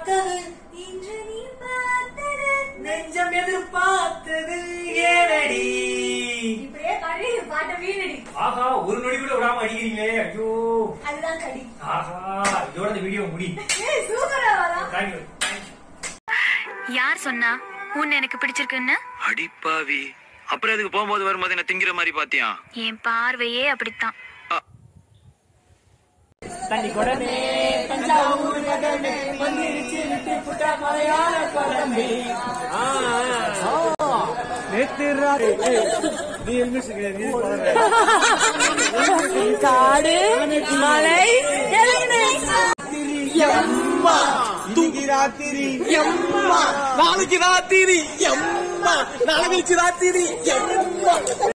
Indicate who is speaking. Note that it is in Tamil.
Speaker 1: பார்த்தது
Speaker 2: இன்று நீ பார்த்தது
Speaker 1: நெஞ்சம் எதிர்பார்த்தது ஏனடி
Speaker 2: இப்படியே கடி பாட்ட வீணடி
Speaker 1: ஆஹா ஒரு நொடி கூட விடாம அடிக்கிறீங்களே ஐயோ
Speaker 2: அதுதான் கடி
Speaker 1: ஆஹா இதோட இந்த வீடியோ முடி
Speaker 2: ஏய் சூப்பரா வரா
Speaker 1: தேங்க்யூ
Speaker 3: யார் சொன்னா உன்னை எனக்கு பிடிச்சிருக்குன்னு
Speaker 4: அடிப்பாவி அப்புறம் அதுக்கு போகும்போது வரும்போது என்ன திங்கிற மாதிரி பாத்தியா
Speaker 3: என் பார்வையே அப்படித்தான்
Speaker 1: தண்ணி கொடனே தஞ்சாவூர் நகரமே வந்துருச்சு விட்டு புட்டா மலையாள குழம்பே நேத்து
Speaker 5: காடு மலை
Speaker 6: இன்னைக்கு ராத்திரி எம்மா நாளைக்கு ராத்திரி எம்மா நாளை கழிச்சு ராத்திரி எம்மா